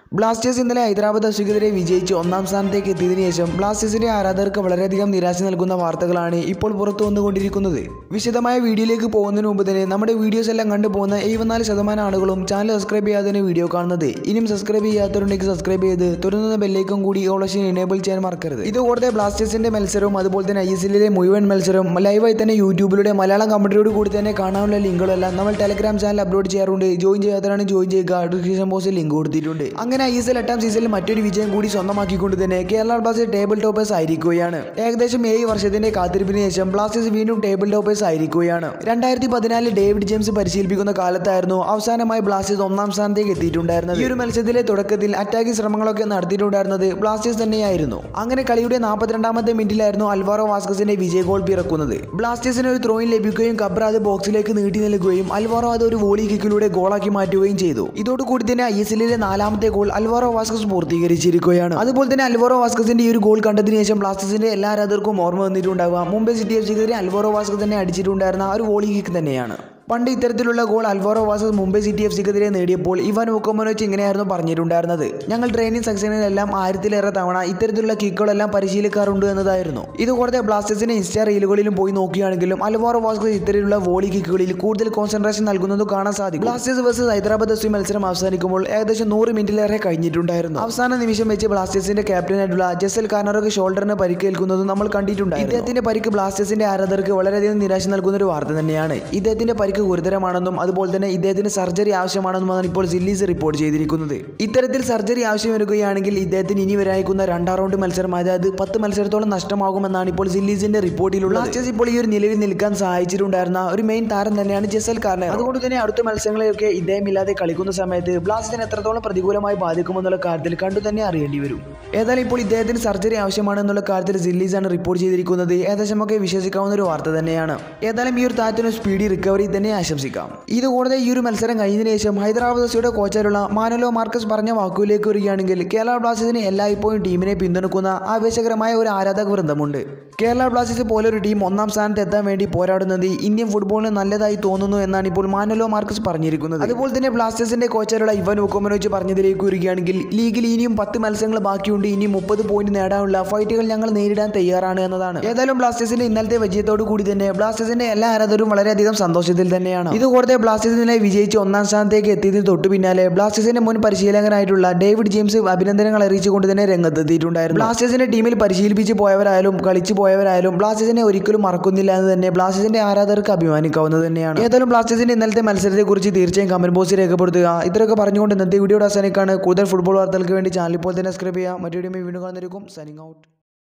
Blasters ഇന്നലെ ഹൈദരാബാദ് എഫ്സിക്കെതിരെ വിജയിച്ച് ഒന്നാം സ്ഥാനത്തേക്ക് എത്തിയതിനു ശേഷം ബ്ലാസ്റ്റേഴ്സിന്റെ ആരാധകർക്ക് വളരെയധികം നിരാശ നൽകുന്ന വാർത്തകളാണ് ഇപ്പോൾ പുറത്തു വന്നുകൊണ്ടിരിക്കുന്നത് വിശദമായ വീഡിയോയിലേക്ക് പോകുന്നതിന് മുമ്പ് തന്നെ നമ്മുടെ വീഡിയോസ് എല്ലാം കണ്ടു പോകുന്ന എഴുപത്തിനാല് ശതമാനം ആളുകളും ചാനൽ സബ്സ്ക്രൈബ് ചെയ്യാതെ വീഡിയോ കാണുന്നത് ഇനിയും സബ്സ്ക്രൈബ് ചെയ്യാത്തവരുണ്ടെങ്കിൽ സബ്സ്ക്രൈബ് ചെയ്ത് തുറന്ന ബെല്ലേക്കും കൂടി ഓളഷൻ എനേബിൾ ചെയ്യാൻ മറക്കരുത് ഇത് കൂടാതെ ബ്ലാസ്റ്റേഴ്സിന്റെ മത്സരവും അതുപോലെ തന്നെ ഐ എസ് എല്ലിലെ മുഴുവൻ മത്സരവും ലൈവായി തന്നെ യൂട്യൂബിലൂടെ മലയാളം കമന്ററിയോട് കൂടി തന്നെ കാണാനുള്ള ലിങ്കുകളെല്ലാം നമ്മൾ ടെലഗ്രാം ചാനൽ അപ്ലോഡ് ചെയ്യാറുണ്ട് ജോയിൻ ചെയ്യാത്തവരാണ് ജോയിൻ ചെയ്യുക ഡിസ്ക്രിപ്ഷൻ ബോക്സിൽ ലിങ്ക് കൊടുത്തിട്ടുണ്ട് അങ്ങനെ ഐ എസ് എൽ എട്ടാം സീസണിൽ മറ്റൊരു വിജയം കൂടി സ്വന്തമാക്കിക്കൊണ്ട് തന്നെ കേരള ബ്ലാസ്റ്റേഴ്സ് ടേബിൾ ടോപ്പേഴ്സ് ആയിരിക്കുകയാണ് ഏകദേശം ഏഴ് വർഷത്തിന്റെ കാത്തിരിപ്പിന് ശേഷം ബ്ലാസ്റ്റേഴ്സ് വീണ്ടും ടേബിൾ ടോപ്പേഴ്സ് ആയിരിക്കുകയാണ് രണ്ടായിരത്തി പതിനാലിൽ ഡേവിഡ് ജെയിംസ് പരിശീലിപ്പിക്കുന്ന കാലത്തായിരുന്നു അവസാനമായി ബ്ലാസ്റ്റേഴ്സ് ഒന്നാം സ്ഥാനത്തേക്ക് എത്തിയിട്ടുണ്ടായിരുന്നത് ഈ ഒരു മത്സരത്തിലെ തുടക്കത്തിൽ അറ്റാക്കിംഗ് ശ്രമങ്ങളൊക്കെ നടത്തിയിട്ടുണ്ടായിരുന്നത് ബ്ലാസ്റ്റേഴ്സ് തന്നെയായിരുന്നു അങ്ങനെ കളിയുടെ നാൽപ്പത്തിരണ്ടാമത്തെ മിനിറ്റിലായിരുന്നു അൽവാറോ വാസ്കസിന്റെ വിജയ ഗോൾ പിറക്കുന്നത് ബ്ലാസ്റ്റേഴ്സിന് ഒരു ത്രോയിൻ ലഭിക്കുകയും കബ്ര അത് ബോക്സിലേക്ക് നീട്ടി നൽകുകയും അൽവാറോ അത് ഒരു വോളി കിക്കിലൂടെ ഗോളാക്കി മാറ്റുകയും ചെയ്തു ഇതോടുകൂടി തന്നെ ഐ എസ് എല്ലിലെ നാലാമത്തെ ഗോൾ അൽവാറോ വാസ്കസ് പൂർത്തീകരിച്ചിരിക്കുകയാണ് അതുപോലെ തന്നെ അൽവാറോ വാസ്കസിന്റെ ഈ ഒരു ഗോൾ കണ്ടതിന് ശേഷം ബ്ലാസ്റ്റേഴ്സിന്റെ എല്ലാ ആരാധകർക്കും ഓർമ്മ വന്നിട്ടുണ്ടാവുക മുംബൈ സിറ്റി എഫ് സിക്കെതിരെ അൽവാറോ വാസ്കസ് തന്നെ അടിച്ചിട്ടുണ്ടായിരുന്ന ആ ഒരു വോളി കിക്ക് തന്നെയാണ് പണ്ട് ഇത്തരത്തിലുള്ള ഗോൾ അൽവാറോ വാസസ് മുംബൈ സിറ്റി എഫ് സിക്കെതിരെ നേടിയപ്പോൾ ഇവാൻ ഒക്കോമനോച്ച് ഇങ്ങനെയായിരുന്നു പറഞ്ഞിട്ടുണ്ടായിരുന്നത് ഞങ്ങൾ ട്രെയിനിങ് സെക്ഷനിലെല്ലാം ആയിരത്തിലേറെ തവണ ഇത്തരത്തിലുള്ള കിക്കുകളെല്ലാം പരിശീലിക്കാറുണ്ട് എന്നതായിരുന്നു ഇത് കൂടാതെ ബ്ലാസ്റ്റേഴ്സിന്റെ ഇൻസ്റ്റാ റീലുകളിലും പോയി നോക്കുകയാണെങ്കിലും അൽവാറോ വാസ്കസ് ഇത്തരത്തിലുള്ള വോളി കിക്കുകളിൽ കൂടുതൽ കോൺസെൻട്രേഷൻ നൽകുന്നത് കാണാൻ സാധിക്കും Blasters versus Hyderabad F C മത്സരം അവസാനിക്കുമ്പോൾ ഏകദേശം നൂറ് മിനിറ്റിലേറെ കഴിഞ്ഞിട്ടുണ്ടായിരുന്നു അവസാന നിമിഷം വെച്ച് ബ്ലാസ്റ്റേഴ്സിന്റെ ക്യാപ്റ്റനായിട്ടുള്ള ജസൽ കാർണറൊക്കെ ഷോൾഡറിന് പരിക്കേൽക്കുന്നതും നമ്മൾ കണ്ടിട്ടുണ്ടായിരുന്നു ഇദ്ദേഹത്തിന്റെ പരിക്ക് ബ്ലാസ്റ്റേഴ്സിന്റെ ആരാധകർക്ക് വളരെയധികം നിരാശ നൽകുന്ന ഒരു വാർത്ത തന്നെയാണ് ഇദ്ദേഹത്തിന്റെ പരിക്ക് ഗുരുതരമാണെന്നും അതുപോലെ തന്നെ ഇദ്ദേഹത്തിന് സർജറി ആവശ്യമാണെന്നുമാണ് ഇപ്പോൾ സില്ലീസ് റിപ്പോർട്ട് ചെയ്തിരിക്കുന്നത് ഇത്തരത്തിൽ സർജറി ആവശ്യം വരികയാണെങ്കിൽ ഇദ്ദേഹത്തിന് ഇനി വരാനിരിക്കുന്ന രണ്ടാം റൗണ്ട് മത്സരം അതായത് പത്ത് മത്സരത്തോളം നഷ്ടമാകുമെന്നാണ് ഇപ്പോൾ സില്ലീസിന്റെ റിപ്പോർട്ടിലുള്ള ബ്ലാസ്റ്റേഴ്സ് ഇപ്പോൾ ഈ ഒരു നിലവിൽ നിൽക്കാൻ സഹായിച്ചിട്ടുണ്ടായിരുന്ന ഒരു മെയിൻ താരം തന്നെയാണ് ജസൽ കാർണർ അതുകൊണ്ട് തന്നെ അടുത്ത മത്സരങ്ങളിലൊക്കെ ഇദ്ദേഹം ഇല്ലാതെ കളിക്കുന്ന സമയത്ത് ബ്ലാസ്റ്റേഴ്സിന് എത്രത്തോളം പ്രതികൂലമായി ബാധിക്കുമെന്നുള്ള കാര്യത്തിൽ കണ്ടു തന്നെ അറിയേണ്ടി വരും ഏതായാലും ഇപ്പോൾ ഇദ്ദേഹത്തിന് സർജറി ആവശ്യമാണെന്നുള്ള കാര്യത്തിൽ സില്ലീസാണ് റിപ്പോർട്ട് ചെയ്തിരിക്കുന്നത് ഏകദേശമൊക്കെ വിശ്വസിക്കാവുന്ന ഒരു വാർത്ത തന്നെയാണ് ഏതായാലും ഈ ഒരു താരത്തിന് സ്പീഡി റിക്കവറി തന്നെ ആശംസിക്കാം ഇത് കൂടാതെ ഈ ഒരു മത്സരം കഴിഞ്ഞതിന് ശേഷം ഹൈദരാബാദ് എഫ്സിയുടെ കോച്ചായിട്ടുള്ള മാനലോ മാർക്കസ് പറഞ്ഞ വാക്കുകളിലേക്ക് വരികയാണെങ്കിൽ കേരള ബ്ലാസ്റ്റേഴ്സിന് എല്ലായ്പ്പോഴും ടീമിനെ പിന്തുണക്കുന്ന ആവേശകരമായ ഒരു ആരാധക വൃന്ദമുണ്ട് കേരള ബ്ലാസ്റ്റേഴ്സ് പോലെ ഒരു ടീം ഒന്നാം സ്ഥാനത്ത് എത്താൻ വേണ്ടി പോരാടുന്നത് ഇന്ത്യൻ ഫുട്ബോളിന് നല്ലതായി തോന്നുന്നു എന്നാണ് ഇപ്പോൾ മാനലോ മാർക്കസ് പറഞ്ഞിരിക്കുന്നത് അതുപോലെ തന്നെ ബ്ലാസ്റ്റേഴ്സിന്റെ കോച്ചായിട്ടുള്ള ഇവൻ ഉക്കോമനോച്ച് പറഞ്ഞതിലേക്ക് വരികയാണെങ്കിൽ ലീഗിൽ ഇനിയും പത്ത് മത്സരങ്ങൾ ബാക്കിയുണ്ട് ഇനി മുപ്പത് പോയിന്റ് നേടാനുള്ള ഫൈറ്റുകൾ ഞങ്ങൾ നേരിടാൻ തയ്യാറാണ് എന്നതാണ് ഏതായാലും ബ്ലാസ്റ്റേഴ്സിന്റെ ഇന്നലത്തെ വിജയത്തോടു കൂടി തന്നെ ബ്ലാസ്റ്റേഴ്സിന്റെ എല്ലാ ആരാധകരും വളരെയധികം സന്തോഷത്തിൽ തന്നെയാണ് ഇത് കൂടാതെ ബ്ലാസ്റ്റേഴ്സിനെ വിജയിച്ച് ഒന്നാം സ്ഥാനത്തേക്ക് എത്തിയതിന് തൊട്ടു പിന്നാലെ ബ്ലാസ്റ്റേഴ്സിന്റെ മുൻ പരിശീലകനായിട്ടുള്ള ഡേവിഡ് ജെയിംസ് അഭിനന്ദനങ്ങൾ അറിയിച്ചുകൊണ്ട് തന്നെ രംഗത്തെത്തിയിട്ടുണ്ടായിരുന്നു ബ്ലാസ്റ്റേഴ്സിന്റെ ടീമിൽ പരിശീലിപ്പിച്ച് പോയവരായാലും കളിച്ചു പോയവരായാലും ബ്ലാസ്റ്റേഴ്സിനെ ഒരിക്കലും മറക്കുന്നില്ല എന്ന് തന്നെ ബ്ലാസ്റ്റേഴ്സിന്റെ ആരാധകർക്ക് അഭിമാനിക്കാവുന്നത് തന്നെയാണ് ഏതായാലും ബ്ലാസ്റ്റേഴ്സിന്റെ ഇന്നലത്തെ മത്സരത്തെക്കുറിച്ച് തീർച്ചയായും കമന്റ് ബോക്സിൽ രേഖപ്പെടുത്തുക ഇത്രയൊക്കെ പറഞ്ഞുകൊണ്ട് ഇന്നത്തെ വീഡിയോ അവസാനിക്കാണ് കൂടുതൽ ഫുട്ബോൾ വാർത്തകൾക്ക് വേണ്ടി ചാനൽ ഇപ്പോൾ തന്നെ സബ്സ്ക്രൈബ് ചെയ്യുക മറ്റൊരു വീണ്ടും കാണുന്നതായിരിക്കും സൈനിങ് ഔട്ട്